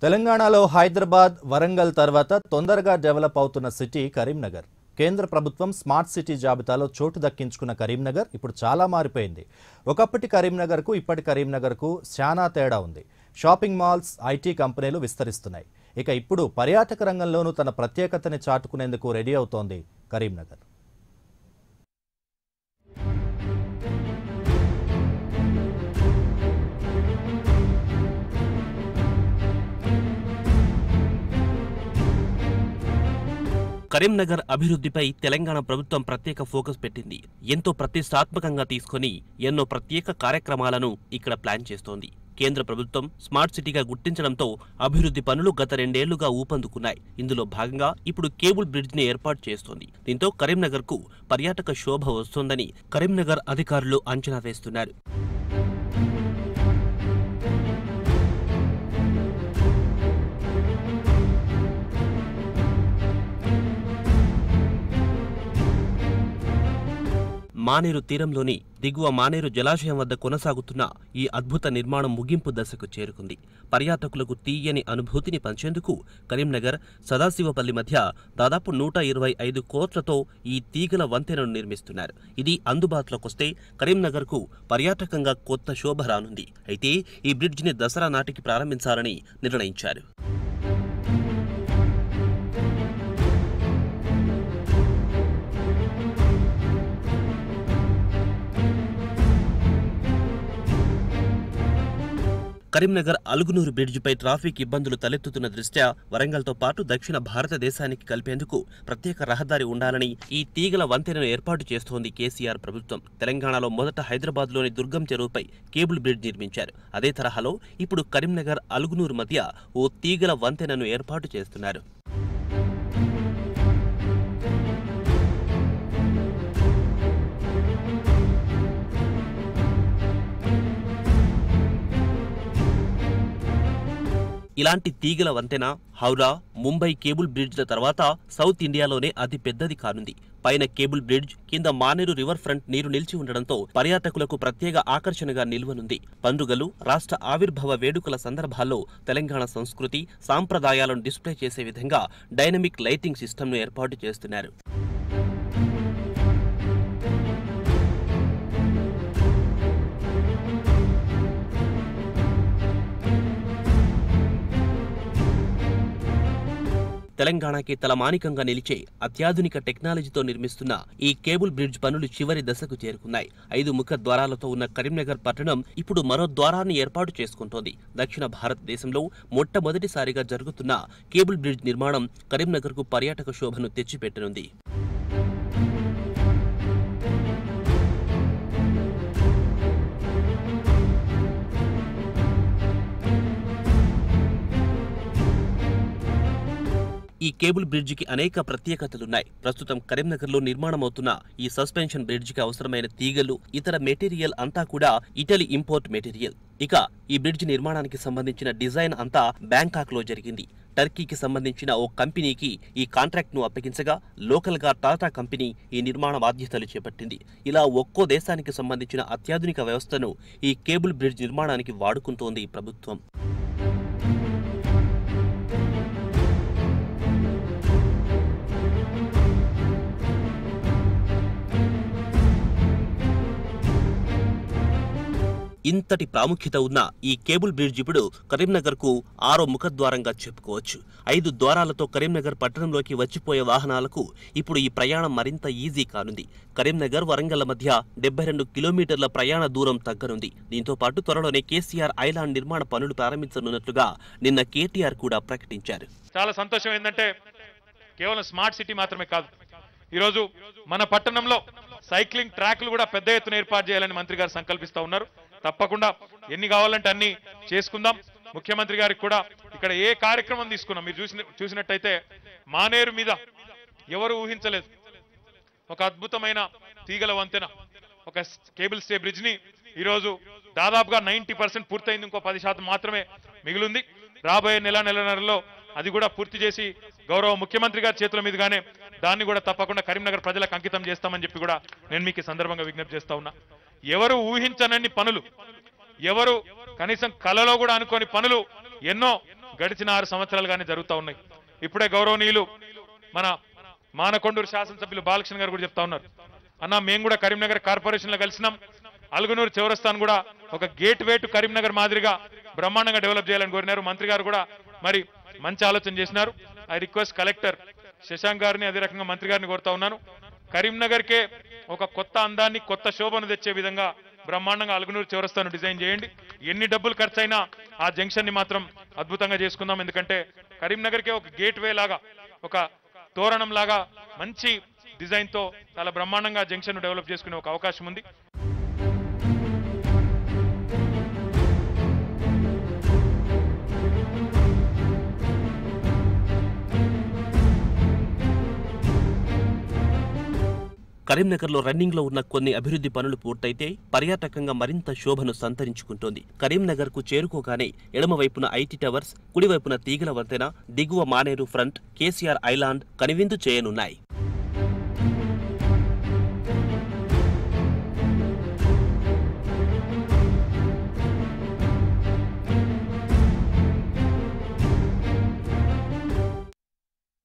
తెలంగాణలో హైదరాబాద్ వరంగల్ తర్వాత తొందరగా డెవలప్ అవుతున్న సిటీ కరీంనగర్ కేంద్ర ప్రభుత్వం స్మార్ట్ సిటీ జాబితాలో చోటు దక్కించుకున్న కరీంనగర్ ఇప్పుడు చాలా మారిపోయింది ఒకప్పటి కరీంనగర్కు ఇప్పటి కరీంనగర్కు చాలా తేడా ఉంది షాపింగ్ మాల్స్ ఐటీ కంపెనీలు విస్తరిస్తున్నాయి ఇక ఇప్పుడు పర్యాటక రంగంలోనూ తన ప్రత్యేకతని చాటుకునేందుకు రెడీ అవుతోంది కరీంనగర్ కరీంనగర్ అభివృద్ధిపై తెలంగాణ ప్రభుత్వం ప్రత్యేక ఫోకస్ పెట్టింది ఎంతో ప్రతిష్టాత్మకంగా తీసుకొని ఎన్నో ప్రత్యేక కార్యక్రమాలను ఇక్కడ ప్లాన్ చేస్తోంది కేంద్ర ప్రభుత్వం స్మార్ట్ సిటీగా గుర్తించడంతో అభివృద్ధి పనులు గత రెండేళ్లుగా ఊపందుకున్నాయి ఇందులో భాగంగా ఇప్పుడు కేబుల్ బ్రిడ్జ్ ని ఏర్పాటు చేస్తోంది దీంతో కరీంనగర్ కు పర్యాటక శోభ వస్తోందని కరీంనగర్ అధికారులు అంచనా వేస్తున్నారు మానేరు తీరంలోని దిగువ మానేరు జలాశయం వద్ద కొనసాగుతున్న ఈ అద్భుత నిర్మాణం ముగింపు దశకు చేరుకుంది పర్యాటకులకు తీయని అనుభూతిని పంచేందుకు కరీంనగర్ సదాశివపల్లి మధ్య దాదాపు నూట ఇరవై ఐదు కోట్లతో ఈ తీగల వంతెనను నిర్మిస్తున్నారు ఇది అందుబాటులోకొస్తే కరీంనగర్కు పర్యాటకంగా కొత్త శోభ రానుంది అయితే ఈ బ్రిడ్జిని దసరా నాటికి ప్రారంభించాలని నిర్ణయించారు కరీంనగర్ అలుగునూరు బ్రిడ్జిపై ట్రాఫిక్ ఇబ్బందులు తలెత్తుతున్న దృష్ట్యా వరంగల్తో పాటు దక్షిణ భారతదేశానికి కలిపేందుకు ప్రత్యేక రహదారి ఉండాలని ఈ తీగల వంతెనను ఏర్పాటు చేస్తోంది కేసీఆర్ ప్రభుత్వం తెలంగాణలో మొదట హైదరాబాద్లోని దుర్గం చెరువుపై కేబుల్ బ్రిడ్జ్ నిర్మించారు అదే తరహాలో ఇప్పుడు కరీంనగర్ అలుగునూరు మధ్య ఓ తీగల వంతెనను ఏర్పాటు చేస్తున్నారు ఇలాంటి తీగల వంతెన హౌరా ముంబై కేబుల్ బ్రిడ్జ్ల తర్వాత సౌత్ ఇండియాలోనే అతి పెద్దది కానుంది పైన కేబుల్ బ్రిడ్జ్ కింద మానేరు రివర్ ఫ్రంట్ నీరు నిలిచి ఉండడంతో పర్యాటకులకు ప్రత్యేక ఆకర్షణగా నిల్వనుంది పండుగలు రాష్ట్ర ఆవిర్భావ వేడుకల సందర్భాల్లో తెలంగాణ సంస్కృతి సాంప్రదాయాలను డిస్ప్లే చేసే విధంగా డైనమిక్ లైటింగ్ సిస్టమ్ను ఏర్పాటు చేస్తున్నారు తెలంగాణకి తలమానికంగా నిలిచే అత్యాధునిక టెక్నాలజీతో నిర్మిస్తున్న ఈ కేబుల్ బ్రిడ్జ్ పనులు చివరి దశకు చేరుకున్నాయి ఐదు ముఖ ద్వారాలతో ఉన్న కరీంనగర్ పట్టణం ఇప్పుడు మరో ద్వారాన్ని ఏర్పాటు చేసుకుంటోంది దక్షిణ భారతదేశంలో మొట్టమొదటిసారిగా జరుగుతున్న కేబుల్ బ్రిడ్జ్ నిర్మాణం కరీంనగర్కు పర్యాటక శోభను తెచ్చిపెట్టనుంది ఈ కేబుల్ బ్రిడ్జికి అనేక ప్రత్యేకతలున్నాయి ప్రస్తుతం కరీంనగర్లో నిర్మాణమవుతున్న ఈ సస్పెన్షన్ బ్రిడ్జికి అవసరమైన తీగలు ఇతర మెటీరియల్ అంతా కూడా ఇటలీ ఇంపోర్ట్ మెటీరియల్ ఇక ఈ బ్రిడ్జ్ నిర్మాణానికి సంబంధించిన డిజైన్ అంతా బ్యాంకాక్ లో జరిగింది టర్కీకి సంబంధించిన ఓ కంపెనీకి ఈ కాంట్రాక్ట్ ను అప్పగించగా లోకల్ గా టాటా కంపెనీ ఈ నిర్మాణ బాధ్యతలు చేపట్టింది ఇలా ఒక్కో దేశానికి సంబంధించిన అత్యాధునిక వ్యవస్థను ఈ కేబుల్ బ్రిడ్జ్ నిర్మాణానికి వాడుకుంటోంది ఈ ప్రభుత్వం ఇంతటి ప్రాముఖ్యత ఉన్న ఈ కేబుల్ బ్రిడ్జ్ ఇప్పుడు కరీంనగర్ కు ఆరో ముఖద్వారంగా చెప్పుకోవచ్చు ఐదు ద్వారాలతో కరీంనగర్ పట్టణంలోకి వచ్చిపోయే వాహనాలకు ఇప్పుడు ఈ ప్రయాణం మరింత ఈజీ కానుంది కరీంనగర్ వరంగల్ మధ్య డెబ్బై రెండు కిలోమీటర్ల ప్రయాణ దూరం తగ్గనుంది దీంతో పాటు త్వరలోనే కేసీఆర్ ఐలాండ్ నిర్మాణ పనులు ప్రారంభించనున్నట్లుగా నిన్న కేటీఆర్ కూడా ప్రకటించారు చాలా సంతోషం ఏంటంటే కేవలం స్మార్ట్ సిటీ మాత్రమే కాదు ఈరోజు మన పట్టణంలో సైక్లింగ్ ట్రాక్లు కూడా పెద్ద ఎత్తున ఏర్పాటు చేయాలని మంత్రి గారు సంకల్పిస్తా ఉన్నారు తప్పకుండా ఎన్ని కావాలంటే అన్ని చేసుకుందాం ముఖ్యమంత్రి గారికి కూడా ఇక్కడ ఏ కార్యక్రమం తీసుకున్నాం మీరు చూసిన చూసినట్టయితే మానేరు మీద ఎవరు ఊహించలేదు ఒక అద్భుతమైన తీగల వంతెన ఒక కేబుల్ స్టే బ్రిడ్జ్ ని ఈరోజు దాదాపుగా నైన్టీ పర్సెంట్ పూర్తయింది ఇంకో పది శాతం మాత్రమే మిగిలింది రాబోయే నెల నెలన్నరలో అది కూడా పూర్తి చేసి గౌరవ ముఖ్యమంత్రి గారి చేతుల మీదుగానే దాన్ని కూడా తప్పకుండా కరీంనగర్ ప్రజలకు అంకితం చేస్తామని చెప్పి కూడా నేను మీకు ఈ సందర్భంగా విజ్ఞప్తి చేస్తా ఉన్నా ఎవరు ఊహించనన్ని పనులు ఎవరు కనీసం కలలో కూడా అనుకోని పనులు ఎన్నో గడిచిన ఆరు సంవత్సరాలుగానే జరుగుతూ ఉన్నాయి ఇప్పుడే గౌరవనీయులు మన మానకొండూరు శాసనసభ్యులు బాలకృష్ణ గారు కూడా చెప్తా ఉన్నారు అన్న మేము కూడా కరీంనగర్ కార్పొరేషన్ లో కలిసినాం అలుగునూరు చివరస్థాన్ కూడా ఒక గేట్ వే టు కరీంనగర్ మాదిరిగా బ్రహ్మాండంగా డెవలప్ చేయాలని కోరినారు మంత్రి గారు కూడా మరి మంచి ఆలోచన చేసినారు ఐ రిక్వెస్ట్ కలెక్టర్ శశాంక్ గారిని అదే రకంగా మంత్రి గారిని కోరుతా ఉన్నాను కరీంనగర్కే ఒక కొత్త అందాన్ని కొత్త శోభను తెచ్చే విధంగా బ్రహ్మాండంగా అలుగునూరు చివరస్తాను డిజైన్ చేయండి ఎన్ని డబ్బులు ఖర్చు అయినా ఆ జంక్షన్ ని మాత్రం అద్భుతంగా చేసుకుందాం ఎందుకంటే కరీంనగర్కే ఒక గేట్ వే లాగా ఒక తోరణం లాగా మంచి డిజైన్ తో చాలా బ్రహ్మాండంగా జంక్షన్ డెవలప్ చేసుకునే ఒక అవకాశం ఉంది కరీంనగర్లో రన్నింగ్ లో ఉన్న కొన్ని అభివృద్ధి పనులు పూర్తయితే పర్యాటకంగా మరింత శోభను సంతరించుకుంటోంది కరీంనగర్ కు చేరుకోగానే ఎడమవైపున ఐటీ టవర్స్ కుడివైపున తీగల వంతెన దిగువ మానేరు ఫ్రంట్ కేసీఆర్ ఐలాండ్ కనివిందు చేయనున్నాయి